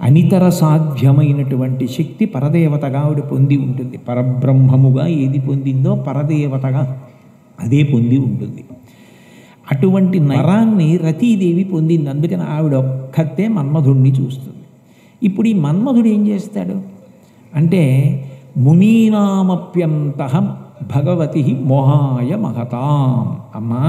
అనితర సాధ్యమైనటువంటి శక్తి పరదేవతగా ఆవిడ పొంది ఉంటుంది పరబ్రహ్మముగా ఏది పొందిందో పరదేవతగా అదే పొంది ఉంటుంది అటువంటి నరాన్ని రతీదేవి పొందింది అందుకని ఆవిడ ఒక్కతే మన్మధుడిని చూస్తుంది ఇప్పుడు ఈ మన్మధుడు ఏం చేస్తాడు అంటే మునీనామప్యంత భగవతి మోహాయ మహతాం అమ్మా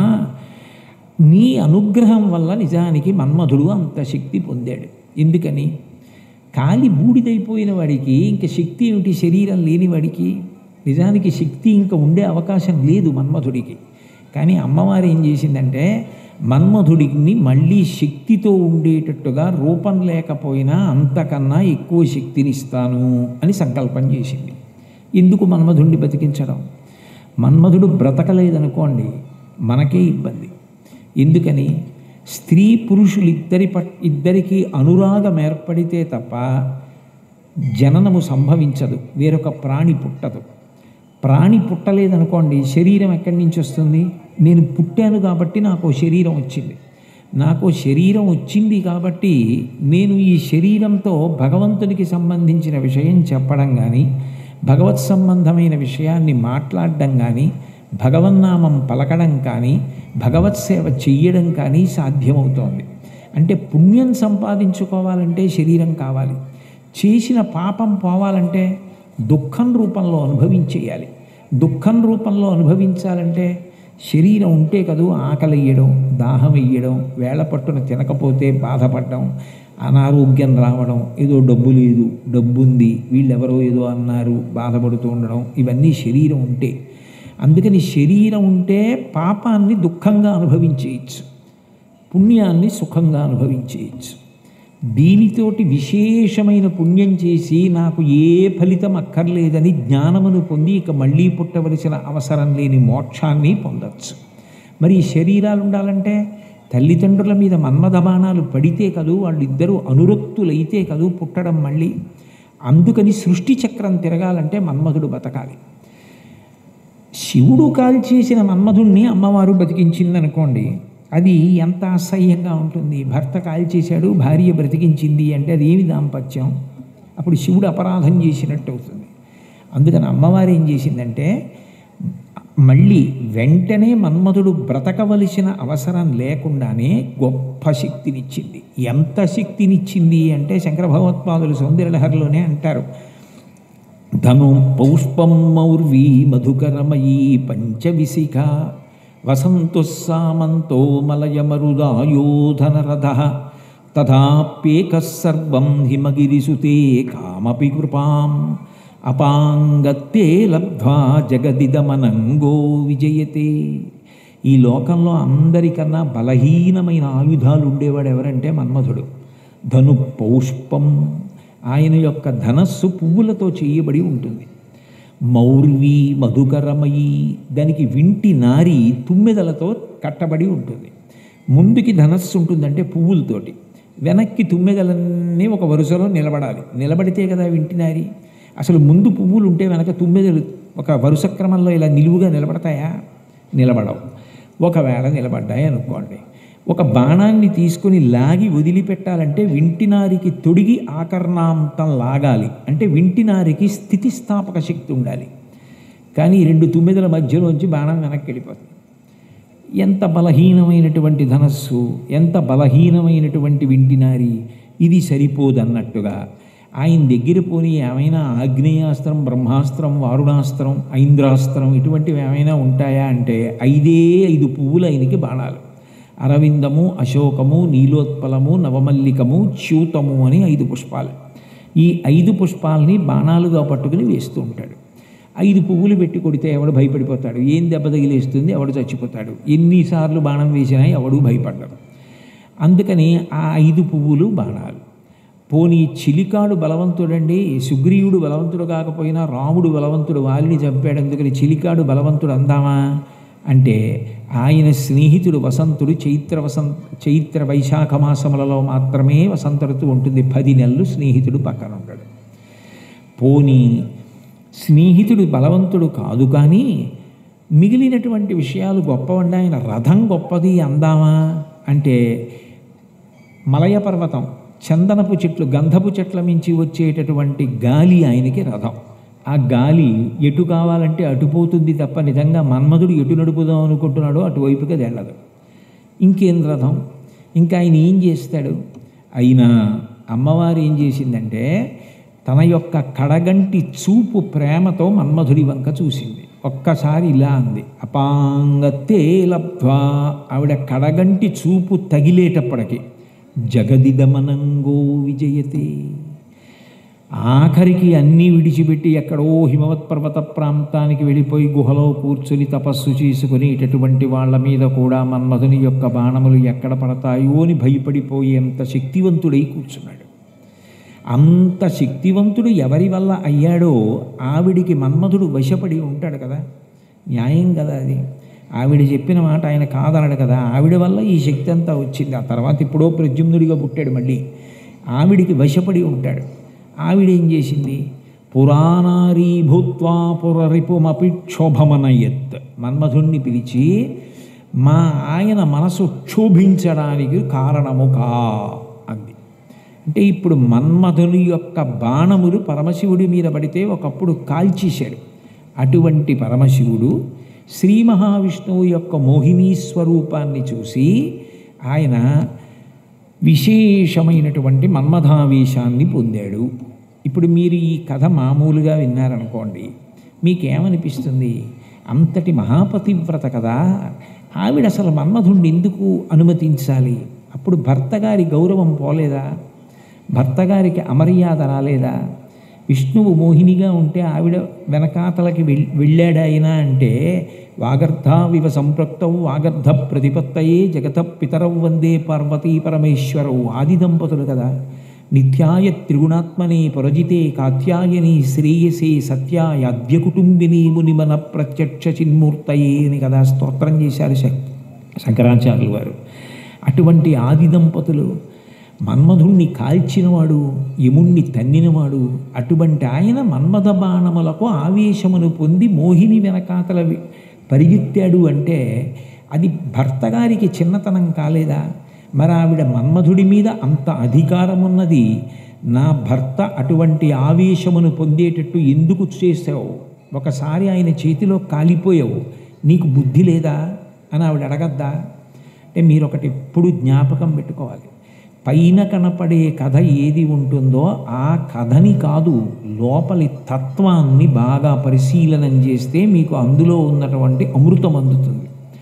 నీ అనుగ్రహం వల్ల నిజానికి మన్మధుడు అంత శక్తి పొందాడు ఎందుకని కాలి బూడిదైపోయిన వాడికి ఇంక శక్తి ఏమిటి శరీరం లేని వాడికి నిజానికి శక్తి ఇంకా ఉండే అవకాశం లేదు మన్మధుడికి కానీ అమ్మవారు ఏం చేసిందంటే మన్మధుడిని మళ్ళీ శక్తితో ఉండేటట్టుగా రూపం లేకపోయినా అంతకన్నా ఎక్కువ శక్తిని ఇస్తాను అని సంకల్పం చేసింది ఎందుకు మన్మధుడిని బతికించడం మన్మధుడు బ్రతకలేదనుకోండి మనకే ఇబ్బంది ఎందుకని స్త్రీ పురుషులు ఇద్దరి పట్ ఇద్దరికీ అనురాగం ఏర్పడితే తప్ప జననము సంభవించదు వేరొక ప్రాణి పుట్టదు ప్రాణి పుట్టలేదనుకోండి శరీరం ఎక్కడి నుంచి వస్తుంది నేను పుట్టాను కాబట్టి నాకు ఓ శరీరం వచ్చింది నాకు ఓ శరీరం వచ్చింది కాబట్టి నేను ఈ శరీరంతో భగవంతునికి సంబంధించిన విషయం చెప్పడం కానీ భగవత్ సంబంధమైన విషయాన్ని మాట్లాడడం కానీ భగవన్నామం పలకడం కానీ భగవత్ సేవ చెయ్యడం కానీ సాధ్యమవుతోంది అంటే పుణ్యం సంపాదించుకోవాలంటే శరీరం కావాలి చేసిన పాపం పోవాలంటే దుఃఖం రూపంలో అనుభవించేయాలి దుఃఖం రూపంలో అనుభవించాలంటే శరీరం ఉంటే కదూ ఆకలి వేయడం దాహం వేయడం వేళ పట్టున తినకపోతే బాధపడడం అనారోగ్యం రావడం ఏదో డబ్బు లేదు డబ్బు ఉంది వీళ్ళెవరో ఏదో అన్నారు బాధపడుతూ ఉండడం ఇవన్నీ శరీరం ఉంటే అందుకని శరీరం ఉంటే పాపాన్ని దుఃఖంగా అనుభవించేయచ్చు పుణ్యాన్ని సుఖంగా అనుభవించేయచ్చు దీనితోటి విశేషమైన పుణ్యం చేసి నాకు ఏ ఫలితం అక్కర్లేదని జ్ఞానమును పొంది ఇక మళ్ళీ పుట్టవలసిన అవసరం లేని మోక్షాన్ని పొందొచ్చు మరి ఈ శరీరాలు ఉండాలంటే తల్లిదండ్రుల మీద మన్మథ బాణాలు పడితే కదూ వాళ్ళిద్దరూ అనురక్తులైతే కదూ పుట్టడం మళ్ళీ అందుకని సృష్టి చక్రం తిరగాలంటే మన్మధుడు బతకాలి శివుడు కాల్చేసిన మన్మధుణ్ణి అమ్మవారు బతికించిందనుకోండి అది ఎంత అసహ్యంగా ఉంటుంది భర్త కాల్చేశాడు భార్య బ్రతికించింది అంటే అది ఏమి దాంపత్యం అప్పుడు శివుడు అపరాధం చేసినట్టు అవుతుంది అందుకని అమ్మవారు ఏం చేసిందంటే మళ్ళి వెంటనే మన్మధుడు బ్రతకవలసిన అవసరం లేకుండానే గొప్ప శక్తినిచ్చింది ఎంత శక్తినిచ్చింది అంటే శంకర భగవత్పాదులు సౌందర్యలహరిలోనే అంటారు ధను పౌష్పం మౌర్వీ మధుకరమయీ పంచవిశిఖ వసంతు సామంతో మలయమరుదాయోధనరథ తథాప్యేక సర్వం హిమగిరిసుతే కామపి కృపాం అపాంగత్తే లబ్ధ్వా జగదిదమనంగో విజయతే ఈ లోకంలో అందరికన్నా బలహీనమైన ఆయుధాలు ఉండేవాడు ఎవరంటే మన్మధుడు ధను పౌష్పం ఆయన యొక్క ధనస్సు పువ్వులతో చేయబడి ఉంటుంది మౌర్వి మధుకరమయి దానికి వింటి నారి తుమ్మెదలతో కట్టబడి ఉంటుంది ముందుకి ధనస్సు ఉంటుందంటే పువ్వులతోటి వెనక్కి తుమ్మెదలన్నీ ఒక వరుసలో నిలబడాలి నిలబడితే కదా వింటి నారి అసలు ముందు పువ్వులు ఉంటే వెనక తుమ్మెదలు ఒక వరుస క్రమంలో ఇలా నిలువుగా నిలబడతాయా నిలబడవు ఒకవేళ నిలబడ్డాయి అనుకోండి ఒక బాణాన్ని తీసుకుని లాగి వదిలిపెట్టాలంటే వింటినారికి తొడిగి ఆకర్ణాంతం లాగాలి అంటే వింటినారికి స్థితిస్థాపక శక్తి ఉండాలి కానీ ఈ రెండు తుమ్మిదల మధ్యలోంచి బాణం వెనక్కి వెళ్ళిపోతుంది ఎంత బలహీనమైనటువంటి ధనస్సు ఎంత బలహీనమైనటువంటి వింటినారి ఇది సరిపోదన్నట్టుగా ఆయన దగ్గర పోని ఏమైనా ఆగ్నేయాస్త్రం బ్రహ్మాస్త్రం వారుణాస్త్రం ఐంద్రాస్త్రం ఇటువంటివి ఏమైనా ఉంటాయా అంటే ఐదే ఐదు పువ్వులు ఆయనకి బాణాలు అరవిందము అశోకము నీలోత్పలము నవమల్లికము చ్యూతము అని ఐదు పుష్పాలు ఈ ఐదు పుష్పాలని బాణాలుగా పట్టుకుని వేస్తూ ఉంటాడు ఐదు పువ్వులు పెట్టి కొడితే ఎవడు భయపడిపోతాడు ఏం దెబ్బ తగిలేస్తుంది ఎవడు చచ్చిపోతాడు ఎన్నిసార్లు బాణం వేసినా ఎవడు భయపడ్డాడు అందుకని ఆ ఐదు పువ్వులు బాణాలు పోనీ చిలికాడు బలవంతుడండి సుగ్రీవుడు బలవంతుడు కాకపోయినా రాముడు బలవంతుడు వాలిని చంపాడు అందుకని చిలికాడు బలవంతుడు అందామా అంటే ఆయన స్నేహితుడు వసంతుడు చైత్ర వసంత చైత్ర వైశాఖ మాసములలో మాత్రమే వసంత ఋతువు ఉంటుంది పది నెలలు స్నేహితుడు పక్కన ఉంటాడు పోనీ స్నేహితుడు బలవంతుడు కాదు కానీ మిగిలినటువంటి విషయాలు గొప్పవండి ఆయన రథం గొప్పది అందామా అంటే మలయ పర్వతం చందనపు చెట్లు గంధపు చెట్ల మించి వచ్చేటటువంటి గాలి ఆయనకి రథం ఆ గాలి ఎటు కావాలంటే అటు పోతుంది తప్ప నిజంగా మన్మధుడు ఎటు నడుపుదాం అనుకుంటున్నాడో అటువైపుగా వెళ్ళదు ఇంకేం రథం ఇంకా ఆయన ఏం చేస్తాడు అయినా అమ్మవారు ఏం చేసిందంటే తన యొక్క కడగంటి చూపు ప్రేమతో మన్మధుడి వంక చూసింది ఒక్కసారి ఇలా అంది అపాంగతే లబ్ధ్వా ఆవిడ కడగంటి చూపు తగిలేటప్పటికి జగదిదమనంగో విజయతే ఆఖరికి అన్నీ విడిచిపెట్టి ఎక్కడో హిమవత్ పర్వత ప్రాంతానికి వెళ్ళిపోయి గుహలో కూర్చుని తపస్సు చేసుకుని ఇటటువంటి వాళ్ళ మీద కూడా మన్మధుని యొక్క బాణములు ఎక్కడ పడతాయో అని భయపడిపోయేంత శక్తివంతుడై కూర్చున్నాడు అంత శక్తివంతుడు ఎవరి వల్ల అయ్యాడో ఆవిడికి మన్మధుడు వశపడి ఉంటాడు కదా న్యాయం కదా అది ఆవిడ చెప్పిన మాట ఆయన కాదనడు కదా ఆవిడ వల్ల ఈ శక్తి అంతా వచ్చింది ఆ తర్వాత ఇప్పుడో ప్రద్యుమ్నుడిగా పుట్టాడు మళ్ళీ ఆవిడికి వశపడి ఉంటాడు ఆవిడ ఏం చేసింది పురాణారీ భూత్వా పురరిపుమపి క్షోభమనయత్ మన్మధుణ్ణి పిలిచి మా ఆయన మనసు క్షోభించడానికి కారణము కా అంది అంటే ఇప్పుడు మన్మధుని యొక్క బాణములు పరమశివుడి మీద పడితే ఒకప్పుడు కాల్చేశాడు అటువంటి పరమశివుడు శ్రీ మహావిష్ణువు యొక్క మోహినీ స్వరూపాన్ని చూసి ఆయన విశేషమైనటువంటి మన్మథావేశాన్ని పొందాడు ఇప్పుడు మీరు ఈ కథ మామూలుగా విన్నారనుకోండి మీకేమనిపిస్తుంది అంతటి మహాపతివ్రత కదా ఆవిడ అసలు మన్మధుణ్ణి ఎందుకు అనుమతించాలి అప్పుడు భర్త గారి గౌరవం పోలేదా భర్త గారికి అమర్యాద రాలేదా విష్ణువు మోహినిగా ఉంటే ఆవిడ వెనకాతలకి వెళ్ వెళ్ళాడాయినా అంటే వాగర్ధావివ సంపృక్తౌ వాగర్ధ ప్రతిపత్తయే జగత పితరౌ వందే పార్వతీ పరమేశ్వరౌ ఆది దంపతులు కదా నిత్యాయ త్రిగుణాత్మనే పరజితే కాత్యాయని శ్రేయసే సత్యాయ అద్య కుటుంబిని మునిమన ప్రత్యక్ష చిన్మూర్తయే అని కదా స్తోత్రం చేశారు శంక- శంకరాచార్యులు వారు అటువంటి ఆది దంపతులు మన్మధుణ్ణి కాల్చినవాడు యముణ్ణి తన్నినవాడు అటువంటి ఆయన మన్మథ బాణములకు ఆవేశమును పొంది మోహిని వెనకాతల వి- పరిగెత్తాడు అంటే అది భర్త గారికి చిన్నతనం కాలేదా మరి ఆవిడ మన్మధుడి మీద అంత అధికారం ఉన్నది నా భర్త అటువంటి ఆవేశమును పొందేటట్టు ఎందుకు చేసావు ఒకసారి ఆయన చేతిలో కాలిపోయావు నీకు బుద్ధి లేదా అని ఆవిడ అడగద్దా అంటే మీరు ఒకటి ఎప్పుడు జ్ఞాపకం పెట్టుకోవాలి పైన కనపడే కథ ఏది ఉంటుందో ఆ కథని కాదు లోపలి తత్వాన్ని బాగా పరిశీలనం చేస్తే మీకు అందులో ఉన్నటువంటి అమృతం అందుతుంది